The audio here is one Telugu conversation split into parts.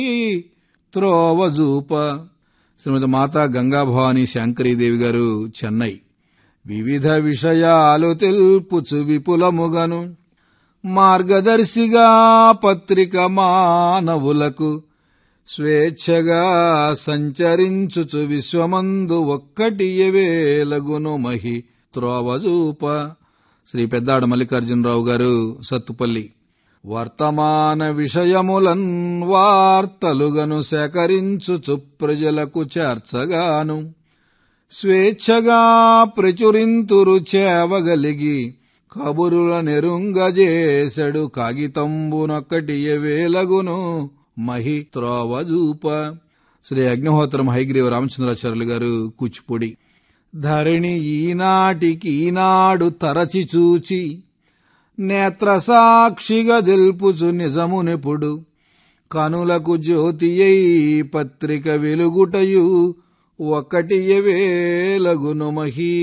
త్రోవజూప శ్రీమతి మాతా గంగాభవాని శంకరీదేవి గారు చెన్నై వివిధ విషయాలు తెలుపుచు విపులముగను మార్గదర్శిగా పత్రిక మానవులకు స్వేచ్ఛగా సంచరించుచు విశ్వమందు ఒక్కటి వేలగును మహి త్రోవజూప శ్రీ పెద్దాడ మల్లికార్జునరావు గారు సత్తుపల్లి వర్తమాన విషయములన్ వార్తలుగను సేకరించుచు ప్రజలకు చేర్చగాను స్వేచ్ఛగా ప్రచురింతురు చేవగలిగి కబురుల నెరుంగజేసడు కాగితంబునొక్కటి వేలగును మహి త్రోవజూప శ్రీ అగ్నిహోత్రం హైగ్రీవ రామచంద్రాచార్యులు గారు కూచిపూడి ధరణి ఈనాటికి ఈనాడు తరచి చూచి నేత్ర సాక్షిగా దిల్పుచు నిజమునెప్పుడు కనులకు జ్యోతియై పత్రిక వెలుగుటయు ఒకటి వేలగును మహీ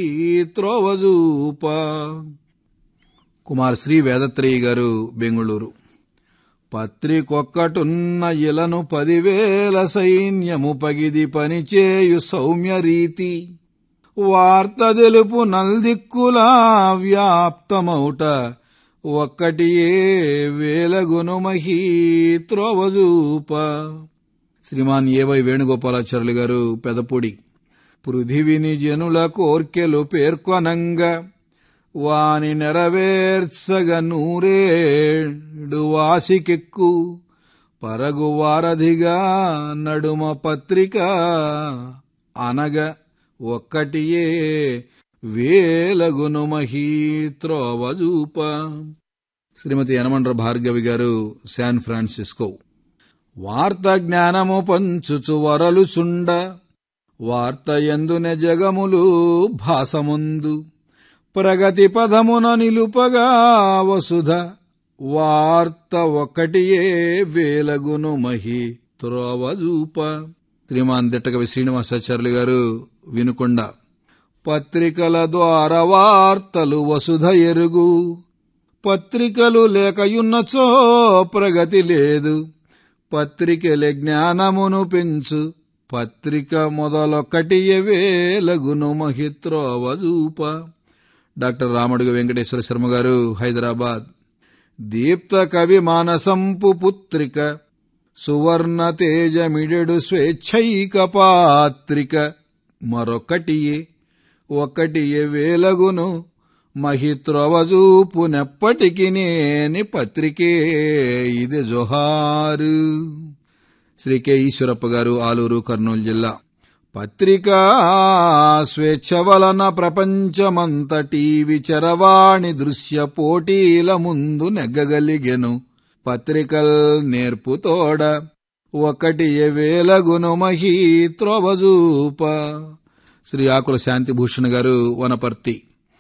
త్రోవజూప కుమార్ శ్రీ వేదత్రేయి గారు బెంగుళూరు పత్రికొక్కటున్న ఇలను పదివేల సైన్యము పగిది పనిచేయు సౌమ్య రీతి వార్త తెలుపు నల్దిక్కులా వ్యాప్తమౌట ఒక్కటియే వేలగును మహీ త్రోవజూప శ్రీమాన్ ఏవై వేణుగోపాలాచార్యులు గారు పెదపొడి పృథివిని జనుల కోర్కెలు పేర్కొనంగా వాని నెరవేర్చగ నూరేడు వాసికెక్కు పరగు వారధిగా నడుమ పత్రిక అనగ ఒక్కటియే వేలగును మహీ త్రోవజూప శ్రీమతి యనమండ్ర భార్గవి గారు శాన్ ఫ్రాన్సిస్కో వార్త జ్ఞానము పంచుచు వరలుచుండ వార్త ఎందున జగములు భాసముందు ప్రగతి పదమున నిలుపగా వసుధ వార్త ఒక్కటియే వేలగును మహి త్రోవజూప శ్రీమాన్ దిట్టకవి శ్రీనివాసాచార్యులు గారు వినుకొండ పత్రికల ద్వారా వార్తలు వసుధ ఎరుగు పత్రికలు లేకయున్నచో ప్రగతి లేదు పత్రికలే జ్ఞానమును పెంచు పత్రిక మొదలొక్కటి వేలగును మహిత్రోవజూప డాక్టర్ రామడుగ వెంకటేశ్వర శర్మ గారు హైదరాబాద్ దీప్త కవి మానసంపు పుత్రిక సువర్ణ తేజమిడెడు స్వేచ్ఛైక పాత్రిక మరొకటియే ఒకటియే వేలగును మహిత్రవజూపునెప్పటికి నేని పత్రికే ఇది జోహారు శ్రీ కె ఈశ్వరప్ప గారు ఆలూరు కర్నూలు జిల్లా పత్రికా స్వేచ్ఛ వలన ప్రపంచమంతటి విచరవాణి దృశ్య పోటీల ముందు నెగ్గగలిగెను పత్రికల్ నేర్పుతోడ ఒకటి వేలగును మహీ త్రోవజూప శ్రీ ఆకుల శాంతిభూషణ్ గారు వనపర్తి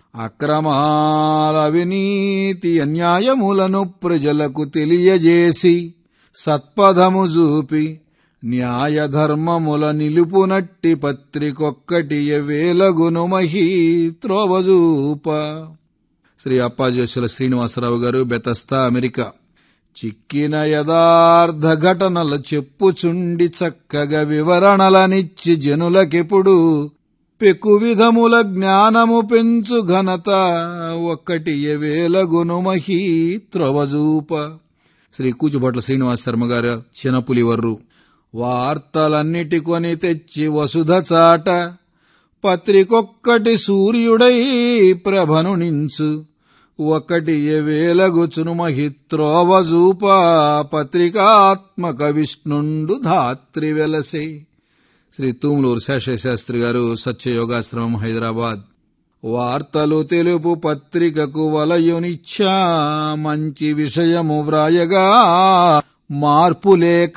అక్రమాల అవినీతి అన్యాయములను ప్రజలకు తెలియజేసి సత్పథము చూపి న్యాయధర్మముల నిలుపునట్టి పత్రికొక్కటి వేలగును మహీ త్రోవజూప శ్రీ అప్పాజోషుల శ్రీనివాసరావు గారు బెతస్తా అమెరికా చిక్కిన యథార్థ ఘటనలు చెప్పుచుండి చక్కగా వివరణలనిచ్చి జనులకెప్పుడు పెకు విధముల జ్ఞానము పెంచు ఘనత ఒక్కటి వేలగును మహీ త్రవజూప శ్రీ కూచుబట్ల శ్రీనివాస శర్మ గారు చినపులివర్రు వార్తలన్నిటి కొని తెచ్చి వసుధ చాట పత్రికొక్కటి సూర్యుడై ప్రభను నించు ఒకటి వేలగుచును మహిత్రోవజూప పత్రికాత్మక విష్ణుండు ధాత్రి వెలసే శ్రీ తూములూరు శేషశాస్త్రి గారు సత్యయోగాశ్రమం హైదరాబాద్ వార్తలు తెలుపు పత్రికకు వలయునిచ్చా మంచి విషయము వ్రాయగా మార్పు లేక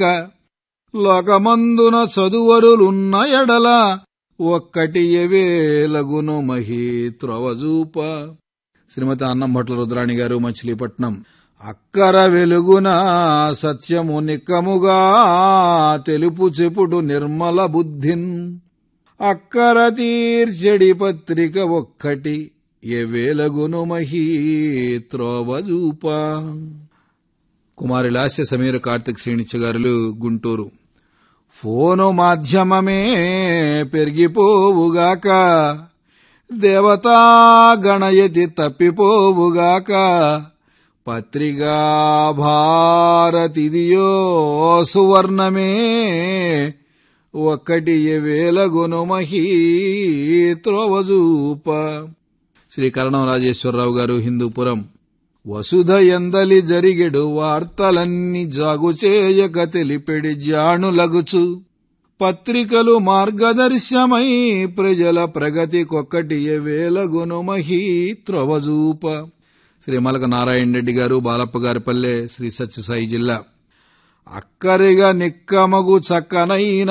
లోకమందున చదువరులున్న ఎడల ఒక్కటి ఎవేలగును మహీ త్రవజూప శ్రీమతి అన్నంభట్ల రుద్రాణి గారు మచిలీపట్నం అక్కర వెలుగున సత్యము నిక్కముగా తెలుపు చెప్పుడు నిర్మల బుద్ధిన్ అక్కర తీర్చెడి పత్రిక ఒక్కటి ఎవేలగును మహీ త్రోవజూప కుమారి లాస్య సమీర కార్తిక్ శ్రేణిచ్చ గారులు గుంటూరు ఫోను మాధ్యమమే పెరిగిపోవుగాక దేవతా గణయతి తప్పిపోవుగాక పత్రికా భారతిదియో సువర్ణమే ఒక్కటి వేలగును మహీ త్రోవజూప శ్రీ కరణం రాజేశ్వరరావు గారు హిందూపురం వసుధ ఎందలి జరిగెడు వార్తలన్నీ జాగు చేయక తెలిపెడి జాణులగుచు పత్రికలు మార్గదర్శమై ప్రజల ప్రగతి కొక్కటి వేలగును మహీ త్రవజూప శ్రీ మలక నారాయణ రెడ్డి గారు బాలప్ప గారి పల్లె శ్రీ సత్యసాయి జిల్లా అక్కరిగా నిక్కమగు చక్కనైన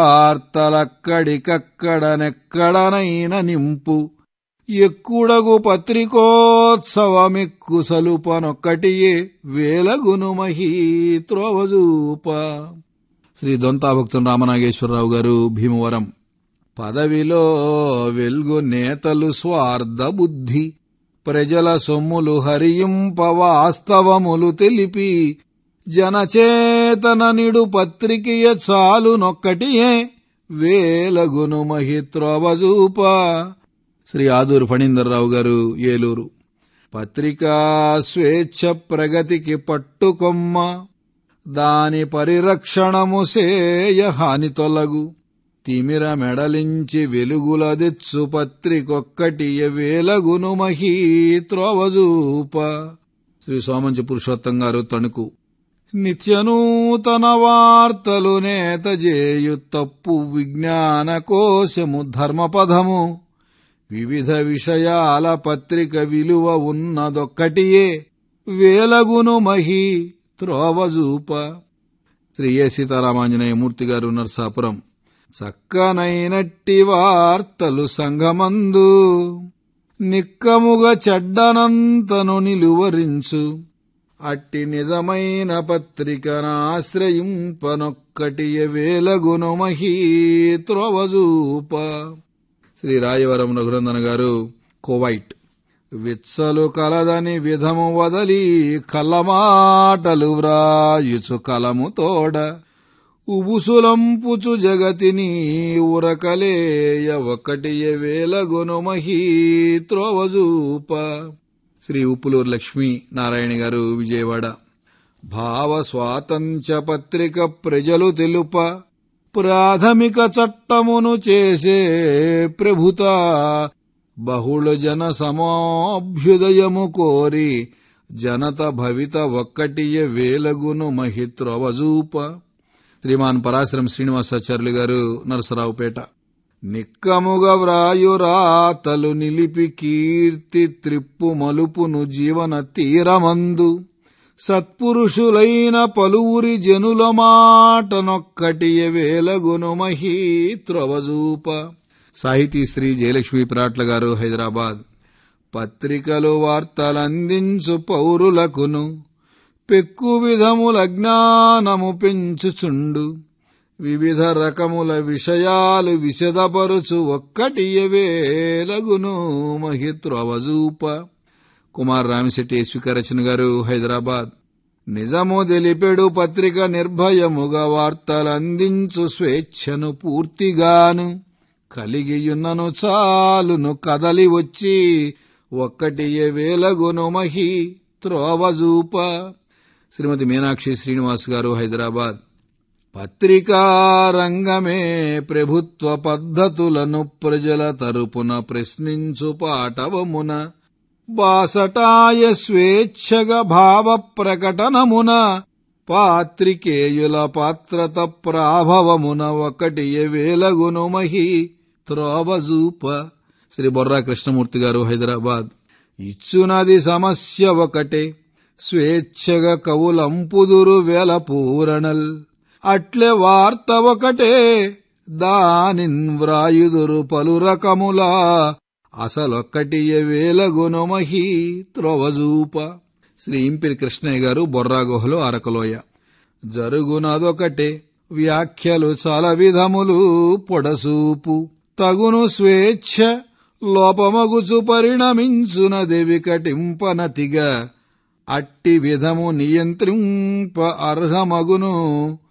వార్తలక్కడికక్కడనెక్కడనైన నింపు ఎక్కుడగు పత్రికోత్సవమిక్కు సలుపనొక్కటియే వేలగును మహీ త్రోవజూప శ్రీ దొంతాభక్తుని రామనాగేశ్వరరావు గారు భీమవరం పదవిలో వెల్గు నేతలు స్వార్థ బుద్ధి ప్రజల సొమ్ములు హరింప వాస్తవములు తెలిపి జనచేతన నిడు పత్రికయ చాలునొక్కటియే వేలగును మహిత్రోవజూప శ్రీ ఆదూరు ఫణీందర్రావు గారు ఏలూరు పత్రికా స్వేచ్ఛ ప్రగతికి పట్టుకొమ్మ దాని పరిరక్షణము సేయ హాని తొలగు తిమిర మెడలించి వెలుగుల దెచ్చు పత్రికొక్కటి వేలగును మహీ త్రోవజూప శ్రీ సోమంచి పురుషోత్తం గారు తణుకు నిత్యనూతన వార్తలు నేత జేయు తప్పు విజ్ఞాన కోశము ధర్మపదము వివిధ విషయాల పత్రిక విలువ ఉన్నదొక్కటియే వేలగును మహి త్రోవజూప శ్రీ ఏ సీతారామాంజనేయ మూర్తి గారు నర్సాపురం చక్కనైనట్టి వార్తలు సంగమందు నిక్కముగ చెడ్డనంతను నిలువరించు అట్టి నిజమైన పత్రికనాశ్రయింపనొక్కటి వేలగును మహీ త్రోవజూప శ్రీ రాయవరం రఘునందన గారు కోవైట్ విత్సలు కలదని విధము వదలి కలమాటలు వ్రాయుచు కలము తోడ ఉబుసులంపుచు జగతిని ఉరకలేయ ఒకటి వేలగును మహీ త్రోవజూప శ్రీ ఉప్పులూరు లక్ష్మీ నారాయణ గారు విజయవాడ భావ స్వాతంత్ర్య పత్రిక ప్రజలు తెలుప ప్రాథమిక చట్టమును చేసే ప్రభుత బహుళ జన సమాభ్యుదయము కోరి జనత భవిత ఒక్కటియ వేలగును మహిత్రవజూప శ్రీమాన్ పరాశ్రం శ్రీనివాసాచార్యులు గారు నరసరావుపేట నిక్కముగ వ్రాయురాతలు నిలిపి కీర్తి త్రిప్పు మలుపును జీవన తీరమందు సత్పురుషులైన పలువురి జనుల మాటనొక్కటియ వేలగును మహీ త్రవజూప సాహితీ శ్రీ జయలక్ష్మీ పిరాట్ల గారు హైదరాబాద్ పత్రికలు వార్తలందించు పౌరులకును పెక్కు విధముల జ్ఞానము పెంచుచుండు వివిధ రకముల విషయాలు విశదపరుచు ఒక్కటి వేలగును మహిత్రవజూప కుమార్ రామిశెట్టి స్వీకరచన గారు హైదరాబాద్ నిజము తెలిపెడు పత్రిక నిర్భయముగా వార్తలందించు స్వేచ్ఛను పూర్తిగాను కలిగియున్నను చాలును కదలి వచ్చి ఒక్కటి వేలగును మహి త్రోవజూప శ్రీమతి మీనాక్షి శ్రీనివాస్ గారు హైదరాబాద్ పత్రికా రంగమే ప్రభుత్వ పద్ధతులను ప్రజల తరపున ప్రశ్నించు పాటవమున బాసటాయ స్వేచ్ఛగా భావ ప్రకటనమున పాత్రికేయుల పాత్రత ప్రాభవమున ఒకటి వేలగును మహి త్రోవజూప శ్రీ బొర్రా కృష్ణమూర్తి గారు హైదరాబాద్ ఇచ్చునది సమస్య ఒకటే స్వేచ్ఛగా కవులంపుదురు వేల పూరణల్ అట్లే వార్త ఒకటే దానిన్ వ్రాయుదురు పలు రకములా అసలొక్కటి వేలగును మహి త్రోవజూప శ్రీ ఇంపిరి కృష్ణయ్య గారు బొర్రాగుహలో అరకలోయ జరుగునదొకటే వ్యాఖ్యలు చాలా విధములు పొడసూపు తగును స్వేచ్ఛ లోపమగుచు పరిణమించునది వికటింపనతిగా అట్టి విధము నియంత్రింప అర్హమగును